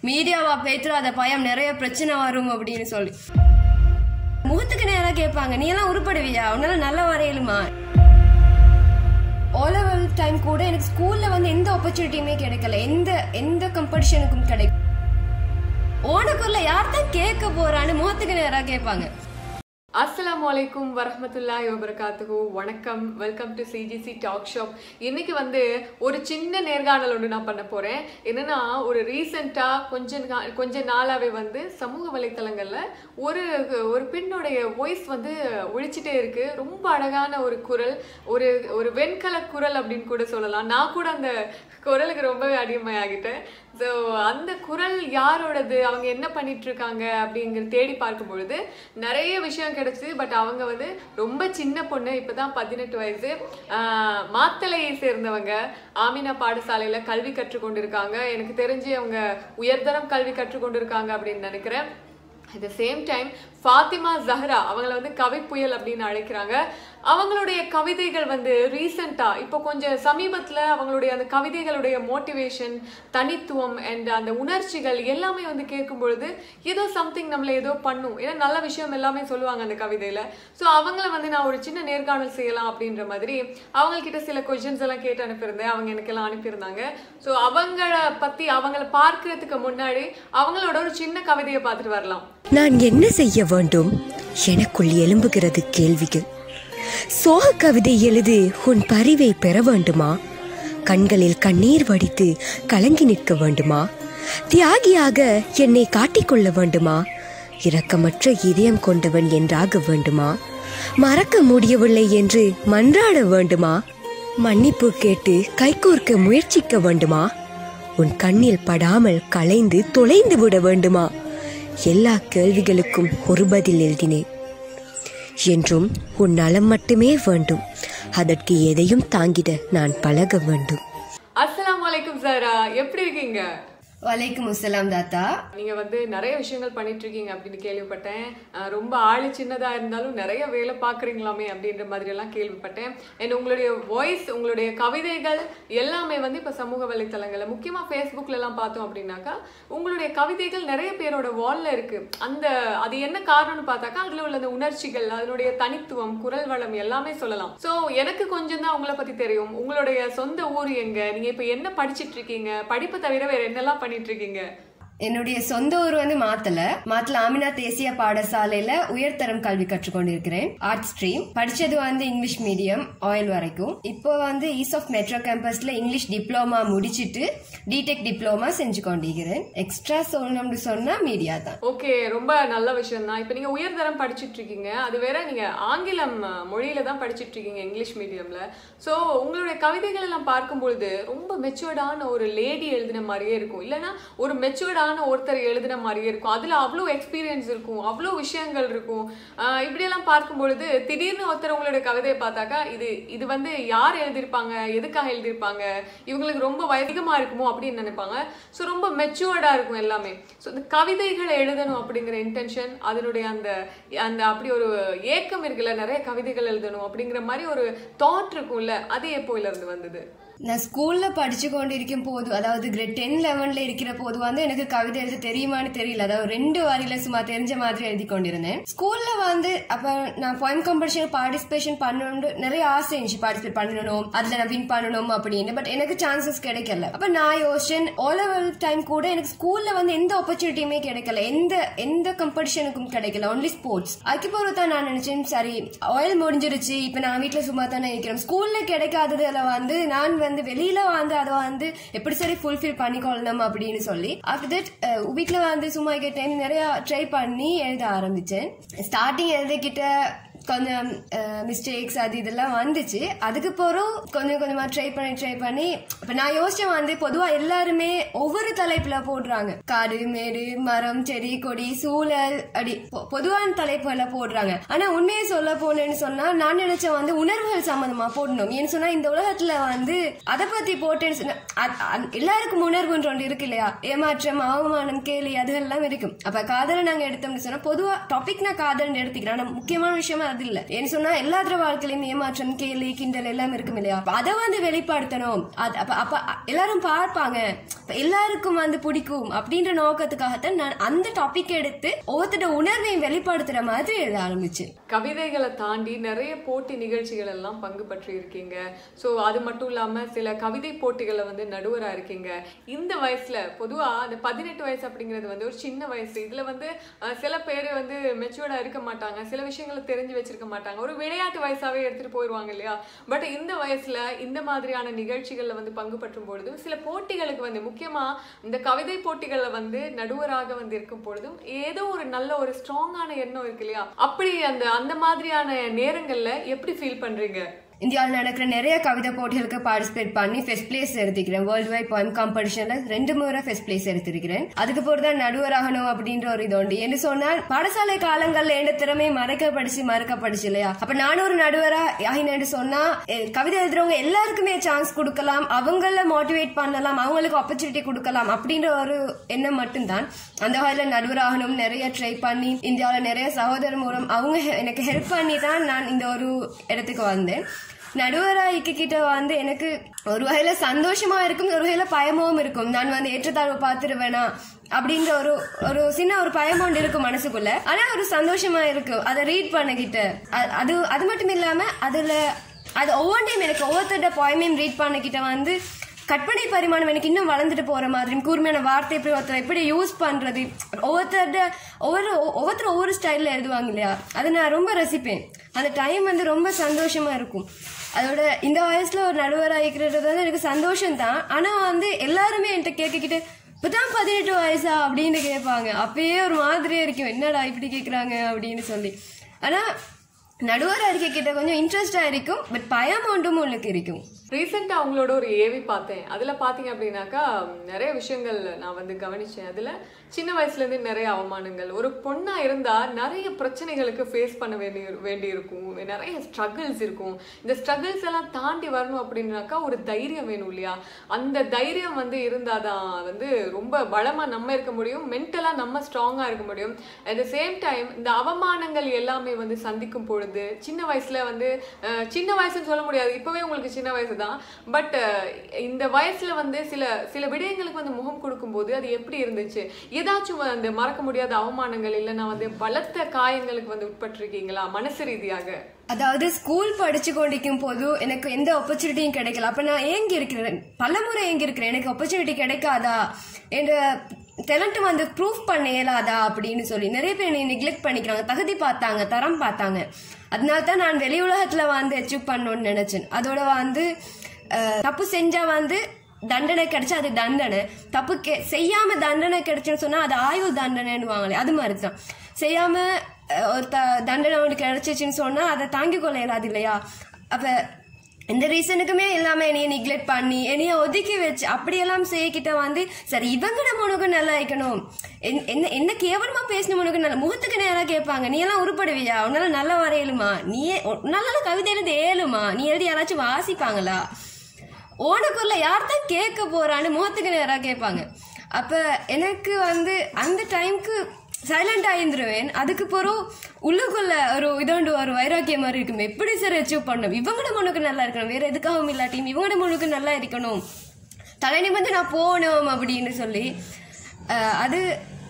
மீடியாவா பேத்துறாத பயம் நிறைய பிரச்சனை வரும் அப்படின்னு சொல்லி முகத்துக்கு நேரா கேட்பாங்க நீ எல்லாம் உருப்படுவியா உன்னால நல்லா வரையலுமா ஓ லெவல் டைம் கூட எனக்கு ஸ்கூல்ல வந்து எந்த ஆப்பர்ச்சுனிட்டியுமே கிடைக்கல எந்த எந்த காம்படிஷனுக்கும் கிடைக்கும் ஓனக்குள்ள யார் தான் கேட்க போறான்னு முகத்துக்கு நேரா கேட்பாங்க அஸ்ஸலாமு அலைக்கும் வரஹ்மத்துல்லாஹி வபரகாத்துஹு வணக்கம் welcome to CGC talk shop இன்னைக்கு வந்து ஒரு சின்ன நேர்காணல் ஒன்று நான் பண்ண போறேன் என்னன்னா ஒரு ரீசெண்டாக கொஞ்ச நா- கொஞ்ச நாளாவே வந்து சமூக வலைத்தளங்கள்ல ஒரு ஒரு பெண்ணுடைய வாய்ஸ் வந்து ஒழிச்சிட்டே இருக்கு ரொம்ப அழகான ஒரு குரல் ஒரு ஒரு வெண்கல குரல் அப்படின்னு கூட சொல்லலாம் நான் கூட அந்த குரலுக்கு ரொம்பவே அடிமையாகிட்டேன் ஸோ அந்த குரல் யாரோடது அவங்க என்ன பண்ணிட்டு இருக்காங்க அப்படிங்கிற தேடி பார்க்கும் பொழுது நிறைய விஷயம் கிடைச்சு பட் அவங்க வந்து ரொம்ப சின்ன பொண்ணு இப்பதான் பதினெட்டு வயசு ஆஹ் மாத்தளையை சேர்ந்தவங்க ஆமினா பாடசாலையில கல்வி கற்றுக்கொண்டிருக்காங்க எனக்கு தெரிஞ்சு அவங்க உயர்தரம் கல்வி கற்றுக்கொண்டிருக்காங்க அப்படின்னு நினைக்கிறேன் at the same time Fathima Zahra அவங்கள வந்து கவி புயல் அப்படின்னு அழைக்கிறாங்க அவங்களுடைய கவிதைகள் வந்து ரீசெண்டாக இப்போ கொஞ்சம் சமீபத்தில் அவங்களுடைய அந்த கவிதைகளுடைய மோட்டிவேஷன் தனித்துவம் அண்ட் அந்த உணர்ச்சிகள் எல்லாமே வந்து கேட்கும் பொழுது ஏதோ சம்திங் நம்மளை ஏதோ பண்ணும் ஏன்னா நல்ல விஷயம் எல்லாமே சொல்லுவாங்க அந்த கவிதையில் ஸோ அவங்கள வந்து நான் ஒரு சின்ன நேர்காணல் செய்யலாம் அப்படின்ற மாதிரி அவங்கக்கிட்ட சில கொஷின்ஸ் எல்லாம் கேட்டு அனுப்பியிருந்தேன் அவங்க எனக்கு எல்லாம் அனுப்பியிருந்தாங்க ஸோ அவங்கள பற்றி அவங்கள பார்க்கறதுக்கு முன்னாடி அவங்களோட ஒரு சின்ன கவிதையை பார்த்துட்டு வரலாம் நான் என்ன செய்ய வேண்டும் எனக்குள் எழும்புகிறது கேள்விகள் சோக கவிதை எழுது உன் பரிவை பெற வேண்டுமா கண்களில் கண்ணீர் வடித்து கலங்கி நிற்க வேண்டுமா தியாகியாக என்னை காட்டிக்கொள்ள வேண்டுமா இரக்கமற்ற இதயம் கொண்டவன் என்றாக வேண்டுமா மறக்க முடியவில்லை என்று மன்றாட வேண்டுமா மன்னிப்பு கேட்டு கைகோர்க்க முயற்சிக்க வேண்டுமா உன் கண்ணில் படாமல் கலைந்து தொலைந்து விட வேண்டுமா எல்லா கேள்விகளுக்கும் ஒரு பதில் எழுதினேன் என்றும் உன் நலம் மட்டுமே வேண்டும் அதற்கு எதையும் தாங்கிட நான் பழக வேண்டும் அஸ்ஸலாமு அலைக்கும் சாரா எப்படி இருக்கீங்க வலைக்கும் அஸ்ஸலாம் தாத்தா நீங்க வந்து நிறைய விஷயங்கள் பண்ணிட்டு இருக்கீங்க அப்படின்னு கேள்விப்பட்டேன் அஹ் ரொம்ப ஆளு சின்னதா இருந்தாலும் நிறைய வேலை பாக்குறீங்களாமே அப்படின்ற மாதிரி எல்லாம் கேள்விப்பட்டேன் அண்ட் உங்களுடைய வாய்ஸ் உங்களுடைய கவிதைகள் எல்லாமே வந்து இப்ப சமூக வலைத்தளங்கள்ல முக்கியமா ஃபேஸ்புக்ல எல்லாம் பார்த்தோம் அப்படின்னாக்கா உங்களுடைய கவிதைகள் நிறைய பேரோட வால்ல இருக்கு அந்த அது என்ன காரணம்னு பார்த்தாக்கா அதுல உள்ள அந்த உணர்ச்சிகள் அதனுடைய தனித்துவம் குரல் வளம் எல்லாமே சொல்லலாம் சோ எனக்கு கொஞ்சம் தான் உங்களை பத்தி தெரியும் உங்களுடைய சொந்த ஊர் எங்க நீங்க இப்ப என்ன படிச்சிட்டு இருக்கீங்க படிப்பு தவிர வேற என்னெல்லாம் பண்ணிட்டு இருக்கீங்க என்னுடைய சொந்த ஊர் வந்து மாத்தல மாத்தல ஆமினா தேசிய பாடசாலையில உயர்தரம் கல்வி கற்றுக்கொண்டிருக்கிறேன் ஆர்ட் ஸ்ட்ரீம் படிச்சது வந்து இங்கிலீஷ் மீடியம் ஆயில் வரைக்கும் இப்போ வந்து ஈஸ் ஆஃப் மெட்ரோ கேம்பஸ்ல இங்கிலீஷ் டிப்ளமா முடிச்சிட்டு டிடெக் டிப்ளமா செஞ்சு கொண்டிருக்கிறேன் எக்ஸ்ட்ரா சொல்லணும்னு சொன்னா மீடியா தான் ஓகே ரொம்ப நல்ல விஷயம் தான் இப்போ நீங்க உயர்தரம் படிச்சிட்டு இருக்கீங்க அது வேற நீங்க ஆங்கிலம் அஹ், மொழியில தான் படிச்சிட்டு இருக்கீங்க இங்கிலீஷ் மீடியம்ல ஸோ உங்களுடைய கவிதைகள் எல்லாம் பார்க்கும்பொழுது ரொம்ப மெச்சுவர்டான ஒரு லேடி எழுதின மாதிரியே இருக்கும் இல்லைன்னா ஒரு மெச்சுவர்டான ஒருத்தர் எழுதின மாதிரியே இருக்கும் அதுல அவ்வளோ எக்ஸ்பீரியன்ஸ் இருக்கும் அவ்வளோ விஷயங்கள் இருக்கும் ஆஹ் இப்படியெல்லாம் பார்க்கும்பொழுது திடீர்னு ஒருத்தர் உங்களுடைய கவிதையை பார்த்தாக்கா இது இது வந்து யார் எழுதியிருப்பாங்க எதுக்காக எழுதியிருப்பாங்க இவங்களுக்கு ரொம்ப அதிகமா இருக்குமோ அப்படின்னு நினைப்பாங்க ஸோ ரொம்ப மெச்சுவர்டா இருக்கும் எல்லாமே ஸோ இந்த கவிதைகளை எழுதணும் அப்படிங்கிற இன்டென்ஷன் அதனுடைய அந்த அந்த அப்படி ஒரு ஏக்கம் இருக்குல்ல நிறைய கவிதைகள் எழுதணும் அப்படிங்கிற மாதிரி ஒரு தாட் இருக்கும்ல அது எப்போல இருந்து வந்தது நான் ஸ்கூல்ல படிச்சு கொண்டிருக்கும் போது அதாவது கிரேட் டென் லெவன்ல இருக்கிற போது வந்து எனக்கு கவிதை எழுத தெரியுமான்னு தெரியல அதாவது ரெண்டு வரியில சும்மா தெரிஞ்ச மாதிரி எழுதி கொண்டிருந்தேன் ஸ்கூல்ல வந்து அப்ப நான் போயம் காம்படிஷன் பார்ட்டிசிபேஷன் பண்ணணும்னு நிறைய ஆசை இருந்துச்சு பார்ட்டிசிபேட் பண்ணணும் அதுல நான் வின் பண்ணணும் அப்படின்னு பட் எனக்கு சான்சஸ் கிடைக்கல அப்ப நான் யோசிச்சேன் ஓ லெவல் டைம் கூட எனக்கு ஸ்கூல்ல வந்து எந்த ஆப்பர்ச்சுனிட்டியுமே கிடைக்கல எந்த எந்த காம்படிஷனுக்கும் கிடைக்கல ஒன்லி ஸ்போர்ட்ஸ் அதுக்கு பிறகு தான் நான் நினைச்சேன் சரி ஆயில் முடிஞ்சிருச்சு இப்ப நான் வீட்டுல சும்மா தானே இருக்கிறேன் ஸ்கூல்ல கிடைக்காததுல வந்து நான் வந்து வெளியில வந்து அதை வந்து எப்படி சரி ஃபுல்ஃபில் பண்ணிக்கொள்ளணும் அப்படின்னு சொல்லி ஆஃப்டர் தட் வீட்டுல வந்து சும்மா கேட்டேன் நிறைய ட்ரை பண்ணி எழுத ஆரம்பிச்சேன் ஸ்டார்டிங் எழுதிக்கிட்ட கொஞ்சம் மிஸ்டேக்ஸ் அது இதெல்லாம் வந்துச்சு அதுக்கு பிறகு கொஞ்சம் கொஞ்சமா ட்ரை பண்ணி ட்ரை பண்ணி இப்ப நான் யோசிச்சேன் வந்து பொதுவா எல்லாருமே ஒவ்வொரு தலைப்புல போடுறாங்க காடு மேடு மரம் செடி கொடி சூழல் அப்படி பொ- பொதுவான தலைப்புல போடுறாங்க ஆனா உண்மையை சொல்ல போனேன்னு சொன்னா நான் நினைச்சேன் வந்து உணர்வுகள் சம்பந்தமா போடணும் ஏன்னு சொன்னா இந்த உலகத்துல வந்து அதை பத்தி போட்டேன்னு சொன்னா அ- அ- எல்லாருக்கும் உணர்வுன்ற ஒன்று இருக்கு இல்லையா ஏமாற்றம் அவமானம் கேலி அதெல்லாம் இருக்கும் அப்ப காதலை நாங்க எடுத்தோம்னு சொன்னா பொதுவா டாபிக் நான் காதல் எடுத்துக்கிறேன் ஆனா முக்கியமான விஷயமா அது இல்ல ஏன்னு சொன்னா எல்லாத்திர வாழ்க்கையிலும் ஏமாற்றம் கேலி கிண்டல் எல்லாம் இருக்கும் இல்லையா அப்ப அதை வந்து வெளிப்படுத்தணும் அது அப்ப அப்ப எல்லாரும் பார்ப்பாங்க அப்ப எல்லாருக்கும் வந்து பிடிக்கும் அப்படின்ற நோக்கத்துக்காகத்தான் நான் அந்த டாபிக் எடுத்து ஒவ்வொருத்தரோட உணர்வையும் வெளிப்படுத்துற மாதிரி எழுத ஆரம்பிச்சு கவிதைகளை தாண்டி நிறைய போட்டி நிகழ்ச்சிகள் எல்லாம் பங்கு பற்றி இருக்கீங்க ஸோ அது மட்டும் இல்லாம சில கவிதை போட்டிகளை வந்து நடுவரா இருக்கீங்க இந்த வயசுல பொதுவா அந்த பதினெட்டு வயசு அப்படிங்கிறது வந்து ஒரு சின்ன வயசு இதுல வந்து அஹ், சில பேர் வந்து மெச்சூர்டா இருக்க மாட்டாங்க சில விஷயங்களை தெரிஞ்சு வச்சிருக்க மாட்டாங்க ஒரு விளையாட்டு வயசாவே எடுத்துட்டு போயிடுவாங்க இல்லையா பட் இந்த வயசுல இந்த மாதிரியான நிகழ்ச்சிகள்ல வந்து பங்கு பற்றும் பொழுதும் சில போட்டிகளுக்கு வந்து முக்கியமா இந்த கவிதை போட்டிகள்ல வந்து நடுவராக வந்து இருக்கும் பொழுதும் ஏதோ ஒரு நல்ல ஒரு ஸ்ட்ராங்கான எண்ணம் இருக்கு இல்லையா அப்படி அந்த அந்த மாதிரியான நேரங்கள்ல எப்படி ஃபீல் பண்றீங்க இந்தியாவில் நடக்கிற நிறைய கவிதை போட்டிகளுக்கு பார்ட்டிசிபேட் பண்ணி ஃபர்ஸ்ட் பிளேஸ் எடுத்துக்கிறேன் வேர்ல்டு வைட் போயம் காம்படிஷன்ல ரெண்டு முறை ஃபர்ஸ்ட் பிளேஸ் எடுத்திருக்கிறேன் அதுக்கு போறது தான் நடுவராகணும் அப்படின்ற ஒரு இது உண்டு என்று சொன்னால் பாடசாலை காலங்கள்ல எந்த திறமை மறைக்கப்படிச்சு மறுக்கப்படிச்சு இல்லையா அப்ப நானும் ஒரு நடுவரா ஆகினு சொன்னா எ- கவிதை எழுதுறவங்க எல்லாருக்குமே சான்ஸ் கொடுக்கலாம் அவங்கள மோட்டிவேட் பண்ணலாம் அவங்களுக்கு ஆப்பர்ச்சுனிட்டி கொடுக்கலாம் அப்படின்ற ஒரு எண்ணம் மட்டும்தான் அந்த வகையில நடுவராகணும் நிறைய ட்ரை பண்ணி இந்தியாவில் நிறைய சகோதரர் மூலம் அவங்க ஹெ- எனக்கு ஹெல்ப் பண்ணி தான் நான் இந்த ஒரு இடத்துக்கு வந்தேன் நடுவராய்க்கு கிட்ட வந்து எனக்கு ஒரு வகையில சந்தோஷமா இருக்கும் ஒரு வகையில பயமாவும் இருக்கும் நான் வந்து ஏற்றத்தாழ்வு பார்த்துருவேனா அப்படின்ற ஒரு ஒரு சின்ன ஒரு பயம் ஒன்று இருக்கும் மனசுக்குள்ள ஆனா ஒரு சந்தோஷமா இருக்கும் அதை ரீட் பண்ணிக்கிட்ட அ- அது அது மட்டும் இல்லாம அதுல அது ஒவ்வொன்றையும் எனக்கு ஒவ்வொருத்தரோட பாயமையும் ரீட் பண்ணிக்கிட்ட வந்து கற்பனை பரிமாணம் எனக்கு இன்னும் வளர்ந்துட்டு போற மாதிரி கூர்மையான வார்த்தை எப்படி ஒருத்தர் எப்படி யூஸ் பண்றது ஒவ்வொருத்தரோட ஒவ்வொரு ஒவ்வொருத்தர் ஒவ்வொரு ஸ்டைல்ல எழுதுவாங்க இல்லையா அதை நான் ரொம்ப ரசிப்பேன் அந்த டைம் வந்து ரொம்ப சந்தோஷமா இருக்கும் அதோட இந்த வயசுல ஒரு நடுவராகிக்கிறது வந்து எனக்கு சந்தோஷம் தான் ஆனா வந்து எல்லாருமே என்கிட்ட கேட்கிட்டு இப்பதான் பதினெட்டு வயசா அப்படின்னு கேட்பாங்க அப்பயே ஒரு மாதிரியே இருக்கும் என்னடா இப்படி கேக்குறாங்க அப்படின்னு சொல்லி ஆனா நடுவர் அறிக்கை கிட்ட கொஞ்சம் இன்ட்ரெஸ்டா இருக்கும் பட் பயம் ஒன்றும் உங்களுக்கு இருக்கும் ரீசெண்டா அவங்களோட ஒரு ஏவி பார்த்தேன் அதுல பாத்தீங்க அப்படின்னாக்கா நிறைய விஷயங்கள் நான் வந்து கவனிச்சேன் அதுல சின்ன வயசுல இருந்து நிறைய அவமானங்கள் ஒரு பொண்ணா இருந்தா நிறைய பிரச்சனைகளுக்கு ஃபேஸ் பண்ண வேண்டி வேண்டி இருக்கும் நிறைய ஸ்ட்ரகிள்ஸ் இருக்கும் இந்த ஸ்ட்ரகிள்ஸ் எல்லாம் தாண்டி வரணும் அப்படின்னாக்கா ஒரு தைரியம் வேணும் இல்லையா அந்த தைரியம் வந்து இருந்தாதான் வந்து ரொம்ப பலமா நம்ம இருக்க முடியும் மென்டலா நம்ம ஸ்ட்ராங்கா இருக்க முடியும் அட் த சேம் டைம் இந்த அவமானங்கள் எல்லாமே வந்து சந்திக்கும் பொழுது சின்ன வயசுல வந்து அஹ், சின்ன வயசுன்னு சொல்ல முடியாது இப்பவே உங்களுக்கு சின்ன வயசு தான் பட் இந்த வயசுல வந்து சில சில விடயங்களுக்கு வந்து முகம் கொடுக்கும்போது அது எப்படி இருந்துச்சு ஏதாச்சும் அந்த மறக்க முடியாத அவமானங்கள் இல்லைன்னா வந்து பலத்த காயங்களுக்கு வந்து உட்பட்டிருக்கீங்களா மனசு ரீதியாக அதாவது ஸ்கூல் படிச்சு கொண்டிருக்கும் போது எனக்கு எந்த ஆப்பர்ச்சுனிட்டியும் கிடைக்கல அப்ப நான் ஏங்கி இருக்கிறேன் பலமுறை ஏங்கி இருக்கிறேன் எனக்கு ஆப்பர்ச்சுனிட்டி கிடைக்காதா என்ற டேலண்ட் வந்து ப்ரூஃப் பண்ண இயலாதா அப்படின்னு சொல்லி நிறைய பேர் என்னை நெக்லெக்ட் பண்ணிக்கிறாங்க தகுதி பார்த்தாங்க தரம் பார்த்தாங்க அதனால தான் நான் வெளி உலகத்துல வந்து அச்சீவ் பண்ணணும்னு நினைச்சேன் அதோட வந்து அஹ், தப்பு செஞ்சா வந்து தண்டனை கிடைச்சா அது தண்டனை தப்பு கெ செய்யாம தண்டனை கிடைச்சுன்னு சொன்னா அது ஆயுள் தண்டனைன்னு அது மாதிரி தான் செய்யாம அஹ், ஒரு த தண்டனை அவனுக்கு கிடைச்சிச்சுன்னு சொன்னா அதை தாங்கிக் கொள்ள இயலாது இல்லையா அப்ப எந்த ரீசனுக்குமே இல்லாம என்னைய நிக்லெக்ட் பண்ணி என்னைய ஒதுக்கி வச்சு அப்படியெல்லாம் செய்யக்கிட்ட வந்து சரி இவங்க நம்ம உனக்கு நல்லா இருக்கணும் என்- என்ன என்ன கேவலமா பேசின உனக்கு நல்ல முகத்துக்கு நேரா கேட்பாங்க நீ எல்லாம் உருப்படுவியா உன்னால நல்லா வரையலுமா நீ உன்னால கவிதை எழுத ஏழுமா நீ எழுதி யாராச்சும் வாசிப்பாங்களா உனக்குள்ள யார் தான் கேட்க போறான்னு முகத்துக்கு நேரா கேட்பாங்க அப்ப எனக்கு வந்து அந்த டைம்க்கு சைலண்ட் ஆயிருந்துருவேன் அதுக்கு பிறகு உள்ளுக்குள்ள ஒரு இதோண்டு ஒரு வைராக்கியம் மாதிரி இருக்கும் எப்படி சார் அச்சீவ் பண்ணணும் இவங்கட மனுக்கு நல்லா இருக்கணும் வேற எதுக்காகவும் இல்லாட்டியும் இவங்கட மனுக்கு நல்லா இருக்கணும் தலை நிமிர்ந்து நான் போகணும் அப்படின்னு சொல்லி அஹ், அது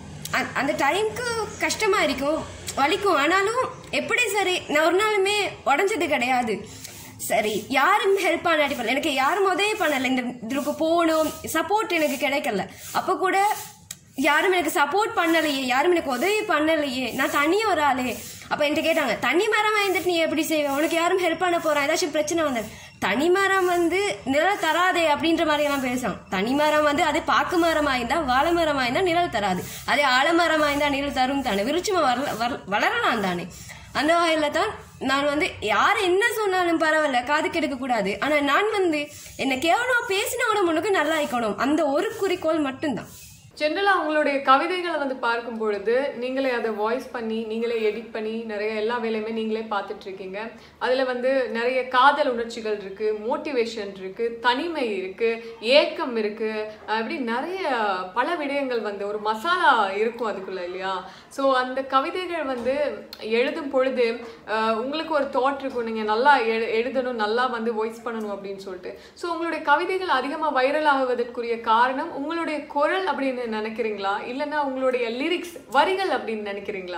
அ- அந்த டைம்க்கு கஷ்டமா இருக்கும் வலிக்கும் ஆனாலும் எப்படி சரி நான் ஒரு நாளுமே உடஞ்சது கிடையாது சரி யாரும் ஹெல்ப் பண்ணாட்டி பண்ணல எனக்கு யாரும் உதவி பண்ணல இந்த இதுக்கு போகணும் சப்போர்ட் எனக்கு கிடைக்கல அப்ப கூட யாரும் எனக்கு சப்போர்ட் பண்ணலையே யாரும் எனக்கு உதவி பண்ணலையே நான் தனியா ஒரு ஆளே அப்ப என்கிட்ட கேட்டாங்க தனி மரம் வாங்கிட்டு நீ எப்படி செய்வ உனக்கு யாரும் ஹெல்ப் பண்ண போறா ஏதாச்சும் பிரச்சனை வந்தது தனி மரம் வந்து நிழல் தராதே அப்படின்ற மாதிரி எல்லாம் பேசும் தனி மரம் வந்து அது பாக்கு மரமா இருந்தா வாழை மரமா இருந்தா நிழல் தராது அதே ஆலமரமா இருந்தா நிழல் தரும் தானே விருட்சமா வரல வர- வளரலாம் தானே அந்த வகையில தான் நான் வந்து யார் என்ன சொன்னாலும் பரவாயில்ல காது கெடுக்க கூடாது ஆனா நான் வந்து என்ன கேவலமா பேசினவன முன்னுக்கு நல்லா இருக்கணும் அந்த ஒரு குறிக்கோள் மட்டும்தான் ஜென்ரலா உங்களுடைய கவிதைகளை வந்து பார்க்கும் பொழுது நீங்களே அதை வாய்ஸ் பண்ணி நீங்களே எடிட் பண்ணி நிறைய எல்லா வேலையுமே நீங்களே பார்த்துட்டு இருக்கீங்க அதுல வந்து நிறைய காதல் உணர்ச்சிகள் இருக்கு மோட்டிவேஷன் இருக்கு தனிமை இருக்கு ஏக்கம் இருக்கு அஹ் இப்படி நிறைய பல விடயங்கள் வந்து ஒரு மசாலா இருக்கும் அதுக்குள்ள இல்லையா ஸோ அந்த கவிதைகள் வந்து எழுதும் பொழுது அஹ் உங்களுக்கு ஒரு தாட் இருக்கும் நீங்க நல்லா எழு- எழுதணும் நல்லா வந்து வாய்ஸ் பண்ணணும் அப்படின்னு சொல்லிட்டு ஸோ உங்களுடைய கவிதைகள் அதிகமா வைரல் ஆகுவதற்குரிய காரணம் உங்களுடைய குரல் அப்படின்னு நினைக்கிறீங்களா இல்லைன்னா உங்களுடைய லிரிக்ஸ் வரிகள் அப்படின்னு நினைக்கிறீங்களா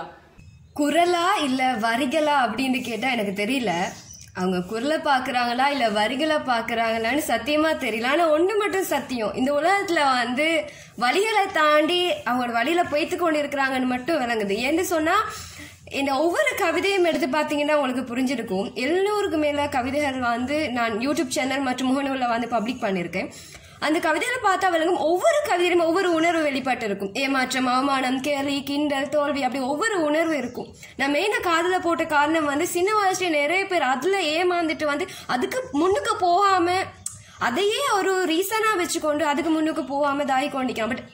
குரலா இல்ல வரிகளா அப்படின்னு கேட்டா எனக்கு தெரியல அவங்க குரலை பாக்குறாங்களா இல்ல வரிகளை பாக்குறாங்களான்னு சத்தியமா தெரியல ஆனா ஒண்ணு மட்டும் சத்தியம் இந்த உலகத்துல வந்து வழிகளை தாண்டி அவங்களோட வழியில போய்த்து கொண்டு இருக்கிறாங்கன்னு மட்டும் விளங்குது ஏன்னு சொன்னா இந்த ஒவ்வொரு கவிதையும் எடுத்து பார்த்தீங்கன்னா உங்களுக்கு புரிஞ்சிருக்கும் எல்லோருக்கு மேல கவிதைகள் வந்து நான் யூடியூப் சேனல் மற்றும் முகநூலில் வந்து பப்ளிக் பண்ணியிருக்கேன் அந்த கவிதையில பார்த்தா விளங்கும் ஒவ்வொரு கவிதையிலும் ஒவ்வொரு உணர்வு வெளிப்பட்டு இருக்கும் ஏமாற்றம் அவமானம் கேலி கிண்டல் தோல்வி அப்படி ஒவ்வொரு உணர்வு இருக்கும் நான் மெயினா காதல போட்ட காரணம் வந்து சின்ன வயசுல நிறைய பேர் அதுல ஏமாந்துட்டு வந்து அதுக்கு முன்னுக்கு போகாம அதையே ஒரு ரீசனா வச்சுக்கொண்டு அதுக்கு முன்னுக்கு போகாம தாய் கொண்டிக்கலாம் பட்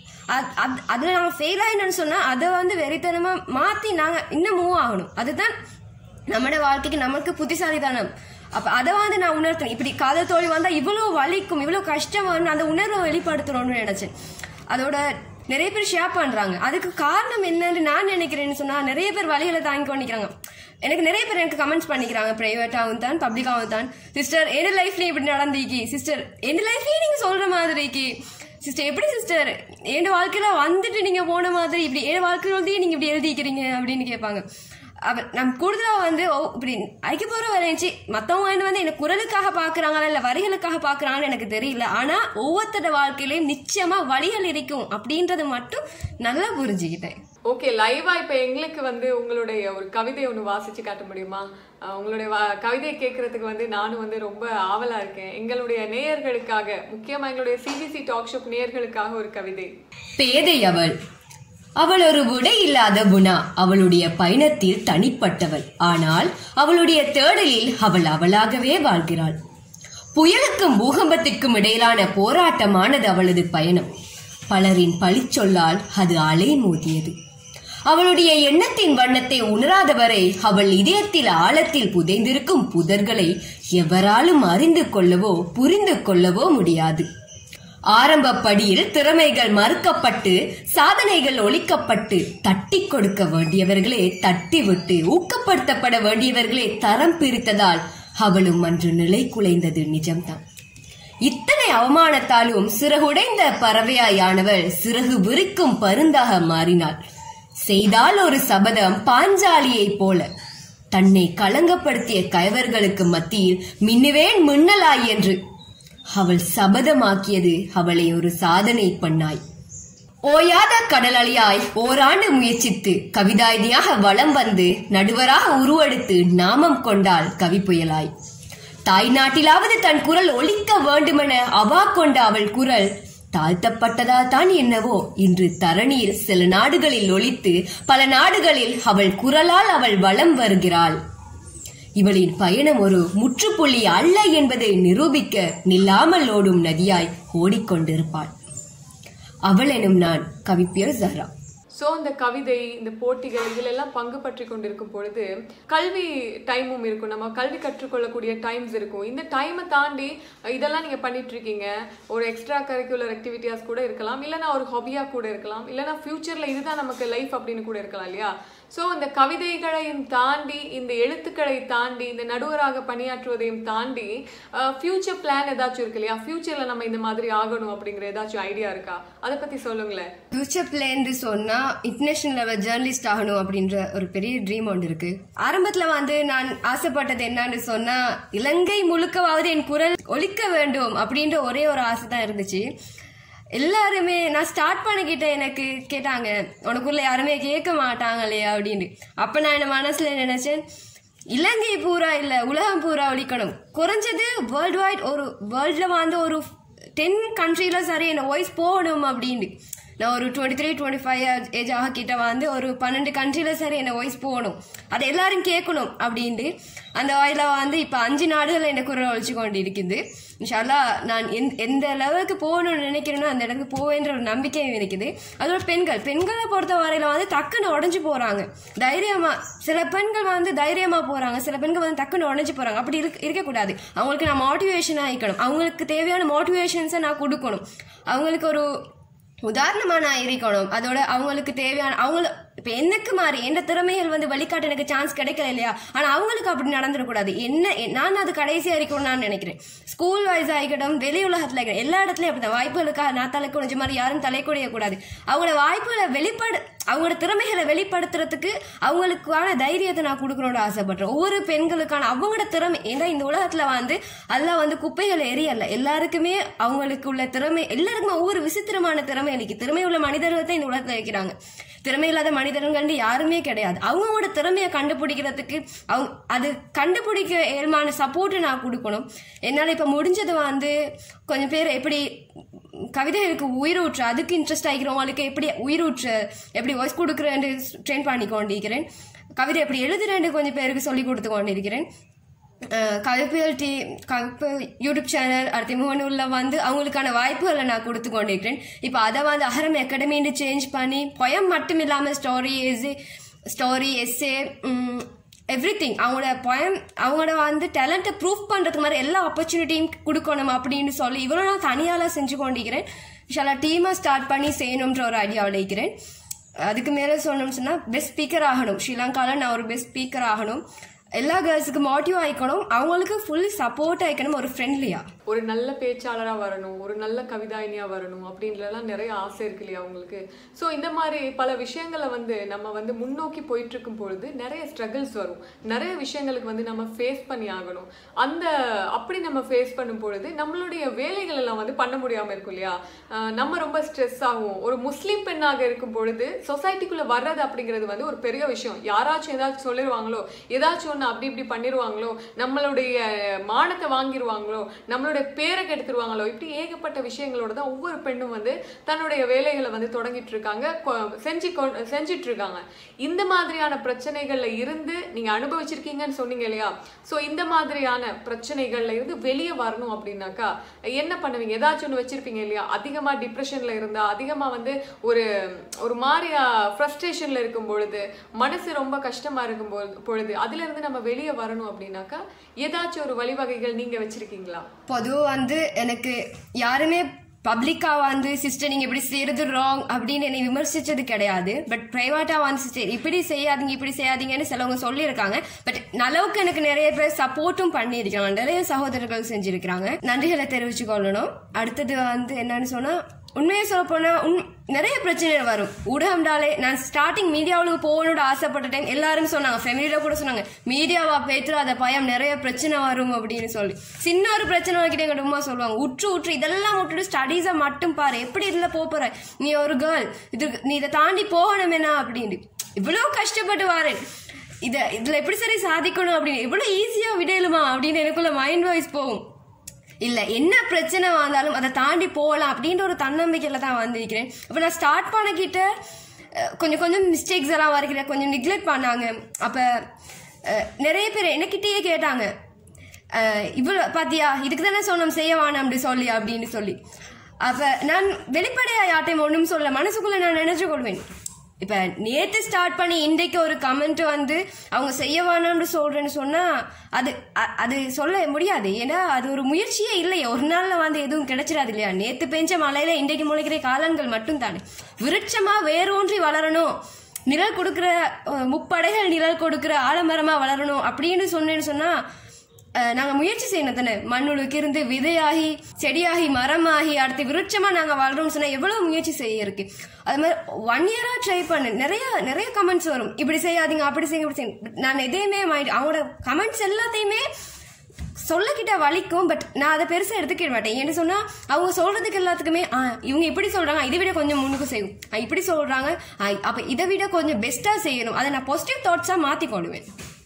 அதுல நாங்க ஃபெயில் ஆயினோம்னு சொன்னா அதை வந்து வெறித்தனமா மாத்தி நாங்க இன்னும் மூவ் ஆகணும் அதுதான் நம்மட வாழ்க்கைக்கு நமக்கு புத்திசாலிதானம் அப்ப அதை வந்து நான் உணர்த்தணும் இப்படி காதல் தோல்வி வந்தா இவ்வளவு வலிக்கும் இவ்வளவு கஷ்டம் வரும் அந்த உணர்வை வெளிப்படுத்தணும்னு நினைச்சேன் அதோட நிறைய பேர் ஷேர் பண்றாங்க அதுக்கு காரணம் என்னன்னு நான் நினைக்கிறேன்னு சொன்னா நிறைய பேர் வழிகளை தாங்கி கொண்டிக்கிறாங்க எனக்கு நிறைய பேர் எனக்கு கமெண்ட்ஸ் பண்ணிக்கிறாங்க பிரைவேட்டாகவும் தான் பப்ளிக்காகவும் தான் சிஸ்டர் என் லைஃப்லயும் இப்படி நடந்திக்கி சிஸ்டர் என் லைஃப்லயும் நீங்க சொல்ற மாதிரிக்கு சிஸ்டர் எப்படி சிஸ்டர் என் வாழ்க்கையில வந்துட்டு நீங்க போன மாதிரி இப்படி என் வாழ்க்கையில வந்து நீங்க இப்படி எழுதிக்கிறீங்க அப்படின்னு கேட்பாங்க அவ நம்ம கூடுதலா வந்து ஓ, இப்படி ஐக்க போற வரைஞ்சி மத்தவங்க வந்து என்ன குரலுக்காக பாக்குறாங்களா இல்ல வரிகளுக்காக பாக்குறாங்கன்னு எனக்கு தெரியல ஆனா ஒவ்வொருத்தரோட வாழ்க்கையிலயும் நிச்சயமா வழிகள் இருக்கும் அப்படின்றத மட்டும் நல்லா புரிஞ்சுக்கிட்டேன் ஓகே லைவா இப்ப எங்களுக்கு வந்து உங்களுடைய ஒரு கவிதை ஒன்று வாசிச்சு காட்ட முடியுமா அஹ் உங்களுடைய வா- கவிதையை கேட்கறதுக்கு வந்து நானும் வந்து ரொம்ப ஆவலா இருக்கேன் எங்களுடைய நேயர்களுக்காக முக்கியமா எங்களுடைய சிபிசி டாக் ஷாப் நேயர்களுக்காக ஒரு கவிதை பேதை அவள் அவள் ஒரு உடை இல்லாத குணா அவளுடைய பயணத்தில் தனிப்பட்டவள் ஆனால் அவளுடைய தேடலில் அவள் அவளாகவே வாழ்கிறாள் புயலுக்கும் பூகம்பத்திற்கும் இடையிலான போராட்டமானது அவளது பயணம் பலரின் பழிச்சொல்லால் அது அலை மோதியது அவளுடைய எண்ணத்தின் வண்ணத்தை உணராதவரை அவள் இதயத்தில் ஆழத்தில் புதைந்திருக்கும் புதர்களை எவராலும் அறிந்து கொள்ளவோ புரிந்து கொள்ளவோ முடியாது ஆரம்ப படியில் திறமைகள் மறுக்கப்பட்டு சாதனைகள் ஒழிக்கப்பட்டு தட்டி கொடுக்க வேண்டியவர்களே தட்டிவிட்டு ஊக்கப்படுத்தப்பட வேண்டியவர்களே தரம் பிரித்ததால் அவளும் அன்று நிலை குலைந்தது நிஜம்தான் இத்தனை அவமானத்தாலும் சிறகுடைந்த பறவையாயானவள் சிறகு விரிக்கும் பருந்தாக மாறினாள் செய்தால் ஒரு சபதம் பாஞ்சாலியைப் போல தன்னை களங்கப்படுத்திய கயவர்களுக்கு மத்தியில் மின்னுவேன் மின்னலாய் என்று அவள் சபதமாக்கியது அவளை ஒரு சாதனை பண்ணாய் ஓயாத கடலலையாய் ஓராண்டு முயற்சித்து கவிதாயதியாக வலம் வந்து நடுவராக உருவெடுத்து நாமம் கொண்டாள் கவி புயலாய் தாய் நாட்டிலாவது தன் குரல் ஒலிக்க வேண்டுமென அவா கொண்ட அவள் குரல் தாழ்த்தப்பட்டதா தான் என்னவோ இன்று தரணியில் சில நாடுகளில் ஒலித்து பல நாடுகளில் அவள் குரலால் அவள் வலம் வருகிறாள் இவளின் பயணம் ஒரு முற்றுப்புள்ளி அல்ல என்பதை நிரூபிக்க நில்லாமல் ஓடும் நதியாய் ஓடிக்கொண்டிருப்பாள் அவள் எனும் நான் கவிப்பியர் ஜஹ்ரா ஸோ இந்த கவிதை இந்த போட்டிகள் இதிலெல்லாம் பங்கு பற்றி கொண்டிருக்கும் பொழுது கல்வி டைமும் இருக்கும் நம்ம கல்வி கற்றுக்கொள்ளக்கூடிய டைம்ஸ் இருக்கும் இந்த டைமை தாண்டி இதெல்லாம் நீங்கள் பண்ணிட்டு இருக்கீங்க ஒரு எக்ஸ்ட்ரா கரிக்குலர் ஆக்டிவிட்டியாஸ் கூட இருக்கலாம் இல்லைனா ஒரு ஹாபியாக கூட இருக்கலாம் இல்லைனா ஃப்யூச்சரில் இதுதான் நமக்கு லைஃப் அப்படின்னு கூட இருக்கலாம் இல்லையா ஸோ இந்த கவிதைகளையும் தாண்டி இந்த எழுத்துக்களை தாண்டி இந்த நடுவராக பணியாற்றுவதையும் தாண்டி ஃப்யூச்சர் பிளான் ஏதாச்சும் இருக்கு இல்லையா ஃப்யூச்சரில் நம்ம இந்த மாதிரி ஆகணும் அப்படிங்கிற ஏதாச்சும் ஐடியா இருக்கா அதை பற்றி சொல்லுங்களேன் ஃபியூச்சர் பிளான் சொன்னா இன்டர்நேஷனல் லெவல் ஜேர்னலிஸ்ட் ஆகணும் அப்படின்ற ஒரு பெரிய ட்ரீம் ஒன்று இருக்கு ஆரம்பத்துல வந்து நான் ஆசைப்பட்டது என்னன்னு சொன்னா இலங்கை முழுக்கவாவது என் குரல் ஒலிக்க வேண்டும் அப்படின்ற ஒரே ஒரு ஆசை தான் இருந்துச்சு எல்லாருமே நான் ஸ்டார்ட் பண்ணிக்கிட்ட எனக்கு கேட்டாங்க உனக்குள்ள யாருமே கேட்க மாட்டாங்களே அப்படின்னு அப்ப நான் என் மனசுல நினைச்சேன் இலங்கை பூரா இல்ல உலகம் பூரா ஒழிக்கணும் குறைஞ்சது வேர்ல்டு வைட் ஒரு வேர்ல்ட்ல வந்து ஒரு டென் கண்ட்ரில சரி என்ன வாய்ஸ் போகணும் அப்படின்னு நான் ஒரு twenty three twenty five age ஆக கிட்ட வந்து ஒரு பன்னெண்டு கண்ட்ரில சரி என்ன வாய்ஸ் போகணும் அதை எல்லாரும் கேட்கணும் அப்படின்ட்டு அந்த வாயில வந்து இப்போ அஞ்சு நாடுகள் எனக்கு குரல் ஒழிச்சு கொண்டு இருக்குது இன்ஷால்லா நான் எந்த எந்த லெவலுக்கு போகணும்னு நினைக்கிறேனோ அந்த இடத்துக்கு போவேன்ற ஒரு நம்பிக்கையும் இருக்குது அதோட பெண்கள் பெண்களை பொறுத்த வரையில வந்து டக்குன்னு உடஞ்சு போறாங்க தைரியமா சில பெண்கள் வந்து தைரியமா போறாங்க சில பெண்கள் வந்து டக்குன்னு உடஞ்சு போறாங்க அப்படி இருக்க இருக்கக்கூடாது அவங்களுக்கு நான் மோட்டிவேஷன் ஆகிக்கணும் அவங்களுக்கு தேவையான மோட்டிவேஷன்ஸை நான் கொடுக்கணும் அவங்களுக்கு ஒரு உதாரணமா நான் இருக்கணும் அதோட அவங்களுக்கு தேவையான அவங்கள இப்ப எனக்கு மாறி எந்த திறமைகள் வந்து வழிகாட்ட எனக்கு சான்ஸ் கிடைக்கல இல்லையா ஆனா அவங்களுக்கு அப்படி நடந்துடக்கூடாது என்ன எ- நான் அது கடைசியா இருக்கணும்னு நான் நினைக்கிறேன் ஸ்கூல் வைஸ் ஆகிக்கட்டும் வெளி உலகத்துல ஆகிக்கட்டும் எல்லா இடத்துலயும் அப்படிதான் வாய்ப்புகளுக்காக நான் தலை குனிஞ்ச மாதிரி யாரும் தலை குனிய கூடாது அவங்களோட வாய்ப்புகளை வெளிப்படு அவங்களோட திறமைகளை வெளிப்படுத்துறதுக்கு அவங்களுக்கான தைரியத்தை நான் கொடுக்கணும்னு ஆசைப்படுறேன் ஒவ்வொரு பெண்களுக்கான அவங்களோட திறமை ஏன்னா இந்த உலகத்துல வந்து அதெல்லாம் வந்து குப்பைகள் எரியல எல்லாருக்குமே அவங்களுக்கு உள்ள திறமை எல்லாருக்குமே ஒவ்வொரு விசித்திரமான திறமை இருக்கு திறமை உள்ள மனிதர்கள் தான் இந்த உலகத்துல வைக்கிறாங்க திறமை இல்லாத மனிதர்கள் யாருமே கிடையாது அவங்களோட திறமையை கண்டுபிடிக்கிறதுக்கு அவங்க அது கண்டுபிடிக்க ஏழ்மான சப்போர்ட்டை நான் கொடுக்கணும் என்னால் இப்போ முடிஞ்சது வந்து கொஞ்சம் பேர் எப்படி கவிதைகளுக்கு உயிரூற்று அதுக்கு இன்ட்ரெஸ்ட் ஆகிக்கிறவங்களுக்கு எப்படி உயிரூற்று எப்படி வாய்ஸ் கொடுக்குறேன்னு ட்ரெயின் பண்ணி கொண்டிருக்கிறேன் கவிதை எப்படி எழுதுறேன்னு கொஞ்சம் பேருக்கு சொல்லி கொடுத்து கொண்டிருக்கிறேன் அஹ் கவிப்பியல் டி கவிப்பு யூடியூப் சேனல் அடுத்த முகநூலில் வந்து அவங்களுக்கான வாய்ப்புகளை நான் கொடுத்து கொண்டிருக்கிறேன் இப்போ அதை வந்து அகரம் அகாடமின்னு சேஞ்ச் பண்ணி பொயம் மட்டும் இல்லாமல் story essay story essay everything அவங்களோட பொயம் அவங்களோட வந்து டேலண்ட்டை ப்ரூஃப் பண்ணுறதுக்கு மாதிரி எல்லா ஆப்பர்ச்சுனிட்டியும் கொடுக்கணும் அப்படின்னு சொல்லி இவ்வளோ நான் தனியால் செஞ்சு கொண்டிருக்கிறேன் இன்ஷால்லா டீமாக ஸ்டார்ட் பண்ணி செய்யணுன்ற ஒரு ஐடியாவில் இருக்கிறேன் அதுக்கு மேலே சொன்னோம்னு சொன்னால் பெஸ்ட் ஸ்பீக்கர் ஆகணும் ஸ்ரீலங்காவில் நான் ஒரு பெஸ்ட் ஸ்பீக்கர் ஆகணும் எல்லா கேர்ள்ஸுக்கு மோட்டிவ் ஆயிக்கணும் அவங்களுக்கு ஃபுல் சப்போர்ட் ஆயிக்கணும் ஒரு ஃப்ரெண்ட்லியா ஒரு நல்ல பேச்சாளரா வரணும் ஒரு நல்ல கவிதாயினியா வரணும் அப்படின்றலாம் நிறைய ஆசை இருக்கு இல்லையா அவங்களுக்கு ஸோ இந்த மாதிரி பல விஷயங்களை வந்து நம்ம வந்து முன்னோக்கி போயிட்டு இருக்கும் பொழுது நிறைய ஸ்ட்ரகிள்ஸ் வரும் நிறைய விஷயங்களுக்கு வந்து நம்ம ஃபேஸ் பண்ணி ஆகணும் அந்த அப்படி நம்ம ஃபேஸ் பண்ணும் பொழுது நம்மளுடைய வேலைகள் எல்லாம் வந்து பண்ண முடியாம இருக்கும் இல்லையா ஆஹ் நம்ம ரொம்ப ஸ்ட்ரெஸ் ஆகும் ஒரு முஸ்லீம் பெண்ணாக இருக்கும் பொழுது சொசைட்டிக்குள்ள வர்றது அப்படிங்கிறது வந்து ஒரு பெரிய விஷயம் யாராச்சும் ஏதாச்சும் சொல்லிடுவாங்களோ ஏதாச்சும் ஒன்று அப்படி இப்படி பண்ணிடுவாங்களோ நம்மளுடைய மானத்தை வாங்கிடுவாங்களோ நம்மளுடைய பேரை கெடுத்துருவாங்களோ இப்படி ஏகப்பட்ட விஷயங்களோட தான் ஒவ்வொரு பெண்ணும் வந்து தன்னுடைய வேலைகளை வந்து தொடங்கிட்டு இருக்காங்க கொ- செஞ்சு கொ- செஞ்சிட்டு இருக்காங்க இந்த மாதிரியான பிரச்சனைகள்ல இருந்து நீங்க அனுபவிச்சிருக்கீங்கன்னு சொன்னீங்க இல்லையா சோ இந்த மாதிரியான பிரச்சனைகள்ல இருந்து வெளியே வரணும் அப்படின்னாக்கா என்ன பண்ணுவீங்க ஏதாச்சும் ஒன்று வச்சிருப்பீங்க இல்லையா அதிகமா டிப்ரெஷன்ல இருந்தா அதிகமா வந்து ஒரு ஒரு மாதிரியா ஃப்ரஸ்ட்ரேஷன்ல இருக்கும் பொழுது மனசு ரொம்ப கஷ்டமா இருக்கும் பொழுது- பொழுது அதுல இருந்து நம்ம வெளியே வரணும் அப்படின்னாக்கா ஏதாச்சும் ஒரு வழிவகைகள் நீங்க வச்சிருக்கீங்களா பொதுவாக வந்து எனக்கு யாருமே பப்ளிக்கா வந்து சிஸ்டர் நீங்க இப்படி செய்யறது ராங் அப்படின்னு என்னை விமர்சிச்சது கிடையாது பட் பிரைவேட்டா வந்து சிஸ்டர் இப்படி செய்யாதீங்க இப்படி செய்யாதீங்கன்னு சிலவங்க சொல்லியிருக்காங்க பட் அளவுக்கு எனக்கு நிறைய பேர் சப்போர்ட்டும் பண்ணியிருக்காங்க நிறைய சகோதரர்கள் செஞ்சிருக்கிறாங்க நன்றிகளை தெரிவிச்சு கொள்ளணும் அடுத்தது வந்து என்னன்னு சொன்னா உண்மையை சொல்ல போனா உண் நிறைய பிரச்சனைகள் வரும் ஊடகம்டாலே நான் ஸ்டார்டிங் மீடியாவுக்கு போகணும்னு ஆசைப்பட்ட டைம் எல்லாரும் சொன்னாங்க ஃபெமிலியில கூட சொன்னாங்க மீடியாவா பேத்துற அதை பயம் நிறைய பிரச்சனை வரும் அப்படின்னு சொல்லி சின்ன ஒரு பிரச்சனை வைக்கிட்ட எங்க அம்மா சொல்லுவாங்க உற்று உற்று இதெல்லாம் விட்டுட்டு ஸ்டடீஸை மட்டும் பாரு எப்படி இதுல போப் போற நீ ஒரு கேர்ள் இது நீ இதை தாண்டி போகணும் என்ன அப்படின்னு இவ்வளவு கஷ்டப்பட்டு வாரேன் இத இதுல எப்படி சரி சாதிக்கணும் அப்படின்னு இவ்வளவு ஈஸியா விடையலுமா அப்படின்னு எனக்குள்ள மைண்ட் வாய்ஸ் போகும் இல்ல என்ன பிரச்சனை வந்தாலும் அதை தாண்டி போகலாம் அப்படின்ற ஒரு தன்னம்பிக்கையில தான் வந்திருக்கிறேன் இப்போ நான் ஸ்டார்ட் பண்ணக்கிட்ட அஹ், கொஞ்சம் கொஞ்சம் மிஸ்டேக்ஸ் எல்லாம் வரைக்கிற கொஞ்சம் நெக்லெக்ட் பண்ணாங்க அப்ப அஹ், நிறைய பேர் எனக்கிட்டேயே கேட்டாங்க அஹ், இவ்வளவு பாத்தியா இதுக்கு தானே சொன்னோம் செய்ய வேணாம் அப்படி சொல்லி அப்படின்னு சொல்லி அப்ப நான் வெளிப்படையா யார்ட்டையும் ஒன்றும் சொல்ல மனசுக்குள்ள நான் நினைச்சு கொள்வேன் இப்ப நேத்து ஸ்டார்ட் பண்ணி இன்றைக்கு ஒரு கமெண்ட் வந்து அவங்க செய்ய வேணாம்னு சொல்றேன்னு சொன்னா அது அ- அது சொல்ல முடியாது ஏன்னா அது ஒரு முயற்சியே இல்லையே ஒரு நாள்ல வந்து எதுவும் கிடைச்சிடாது இல்லையா நேத்து பெஞ்ச மழையில இன்றைக்கு முளைக்கிற காலங்கள் மட்டும் தானே விருட்சமா வேரூன்றி வளரணும் நிழல் கொடுக்கிற அஹ், முப்படைகள் நிழல் கொடுக்கிற ஆலமரமா வளரணும் அப்படின்னு சொன்னேன்னு சொன்னா அஹ், நாங்க முயற்சி செய்யணும் தானே மண்ணுளுக்கு இருந்து விதையாகி செடியாகி மரமாகி அடுத்து விருட்சமா நாங்க வாழ்றோம்னு சொன்னா எவ்வளவு முயற்சி செய்ய இருக்கு அது மாதிரி ஒன் இயரா ட்ரை பண்ணு நிறைய நிறைய கமெண்ட்ஸ் வரும் இப்படி செய்யாதீங்க அப்படி செய்யுங்க இப்படி செய்யுங்க நான் எதையுமே mind- அவங்களோட கமெண்ட்ஸ் எல்லாத்தையுமே சொல்லக்கிட்ட வலிக்கும் பட் நான் அதை பெருசா எடுத்துக்க மாட்டேன் ஏன்னு சொன்னா அவங்க சொல்றதுக்கு எல்லாத்துக்குமே ஆ, இவங்க இப்படி சொல்றாங்க இதை விட கொஞ்சம் முன்னுக்கு செய்யும் ஆ, இப்படி சொல்றாங்க ஆ, அப்ப இதை விட கொஞ்சம் பெஸ்டா செய்யணும் அதை நான் பாசிட்டிவ் தாட்ஸா மாத்தி கொள்வேன்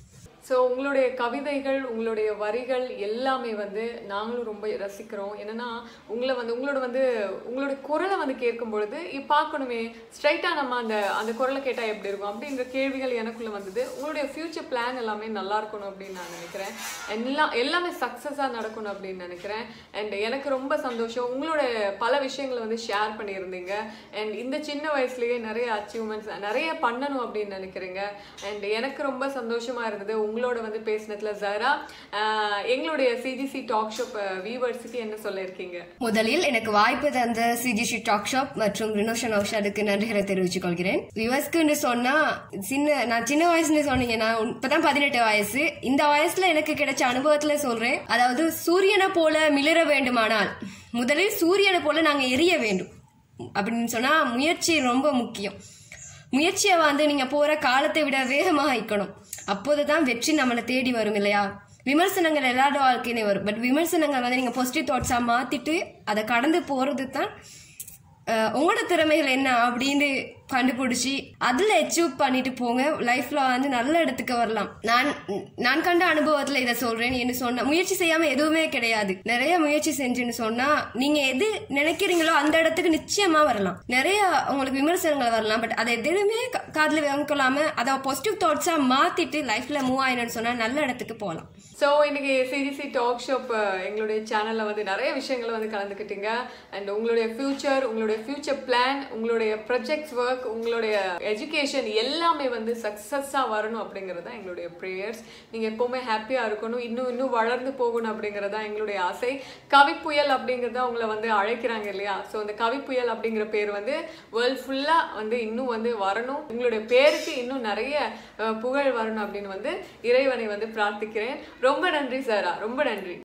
ஸோ உங்களுடைய கவிதைகள் உங்களுடைய வரிகள் எல்லாமே வந்து நாங்களும் ரொம்ப ரசிக்கிறோம் என்னன்னா உங்களை வந்து உங்களோட வந்து உங்களோட குரலை வந்து கேட்கும் பொழுது இ- பார்க்கணுமே ஸ்ட்ரைட்டாக நம்ம அந்த அந்த குரலை கேட்டால் எப்படி இருக்கும் அப்படின்ற கேள்விகள் எனக்குள்ள வந்தது உங்களுடைய ஃப்யூச்சர் பிளான் எல்லாமே நல்லா இருக்கணும் அப்படின்னு நான் நினைக்கிறேன் எல்லாம் எல்லாமே சக்ஸஸாக நடக்கணும் அப்படின்னு நினைக்கிறேன் அண்ட் எனக்கு ரொம்ப சந்தோஷம் உங்களோட பல விஷயங்களை வந்து ஷேர் பண்ணியிருந்தீங்க அண்ட் இந்த சின்ன வயசுலயே நிறைய அச்சீவ்மெண்ட்ஸ் நிறைய பண்ணணும் அப்படின்னு நினைக்கிறீங்க அண்ட் எனக்கு ரொம்ப சந்தோஷமா இருந்தது உங்களோட வந்து பேசினதுல ஜரா ஆஹ் எங்களுடைய சிஜிசி டாக் ஷாப் வியூவர்ஸுக்கு என்ன சொல்லியிருக்கீங்க முதலில் எனக்கு வாய்ப்பு தந்த சிஜிசி டாக் ஷாப் மற்றும் ரினோஷன் ஔஷாதுக்கு நன்றிகளை தெரிவித்துக் கொள்கிறேன் விவஸ்க்குன்னு சொன்னா சின்ன நான் சின்ன வயசுன்னு சொன்னீங்க நான் உன்- இப்பதான் பதினெட்டு வயசு இந்த வயசுல எனக்கு கிடைச்ச அனுபவத்துல சொல்றேன் அதாவது சூரியனை போல மிளிர வேண்டுமானால் முதலில் சூரியனை போல நாங்க எரிய வேண்டும் அப்படின்னு சொன்னா முயற்சி ரொம்ப முக்கியம் முயற்சியை வந்து நீங்க போற காலத்தை விட வேகமாக வைக்கணும் அப்போதுதான் வெற்றி நம்மளை தேடி வரும் இல்லையா விமர்சனங்கள் எல்லாரோட வாழ்க்கையிலே வரும் பட் விமர்சனங்கள் வந்து நீங்க பாசிட்டிவ் தாட்ஸா மாத்திட்டு அதை கடந்து போறது தான் அஹ், உங்களோட திறமைகள் என்ன அப்படின்னு கண்டுபிடிச்சி அதுல அச்சீவ் பண்ணிட்டு போங்க லைஃப்ல வந்து நல்ல இடத்துக்கு வரலாம் நான் நான் கண்ட அனுபவத்துல இதை சொல்றேன் என்ன சொன்ன முயற்சி செய்யாம எதுவுமே கிடையாது நிறைய முயற்சி செஞ்சுன்னு சொன்னா நீங்க எது நினைக்கிறீங்களோ அந்த இடத்துக்கு நிச்சயமா வரலாம் நிறைய உங்களுக்கு விமர்சனங்கள் வரலாம் பட் அதை எதுவுமே கா- காதுல வாங்கிக்கொள்ளாம அதை பாசிட்டிவ் தாட்ஸா மாத்திட்டு லைஃப்ல மூவ் ஆயினு சொன்னா நல்ல இடத்துக்கு போகலாம் ஸோ இன்னைக்கு சிஜிசி டாக் ஷாப் எங்களுடைய சேனல்ல வந்து நிறைய விஷயங்களை வந்து கலந்துக்கிட்டீங்க அண்ட் உங்களுடைய ஃபியூச்சர் உங்களுடைய ஃபியூச்சர் பிளான் உங்களுடைய ப்ரொஜெக்ட்ஸ் ஒர்க் உங்களுடைய எஜுகேஷன் எல்லாமே வந்து சக்ஸஸாக வரணும் அப்படிங்கிறது தான் எங்களுடைய ப்ரேயர்ஸ் நீங்கள் எப்போவுமே ஹாப்பியாக இருக்கணும் இன்னும் இன்னும் வளர்ந்து போகணும் அப்படிங்கிறது தான் எங்களுடைய ஆசை கவிப்புயல் அப்படிங்கிறத உங்களை வந்து அழைக்கிறாங்க இல்லையா ஸோ அந்த கவிப்புயல் அப்படிங்கிற பேர் வந்து வேர்ல்ட் ஃபுல்லாக வந்து இன்னும் வந்து வரணும் உங்களுடைய பேருக்கு இன்னும் நிறைய அஹ், புகழ் வரணும் அப்படின்னு வந்து இறைவனை வந்து பிரார்த்திக்கிறேன் ரொம்ப நன்றி சாரா ரொம்ப நன்றி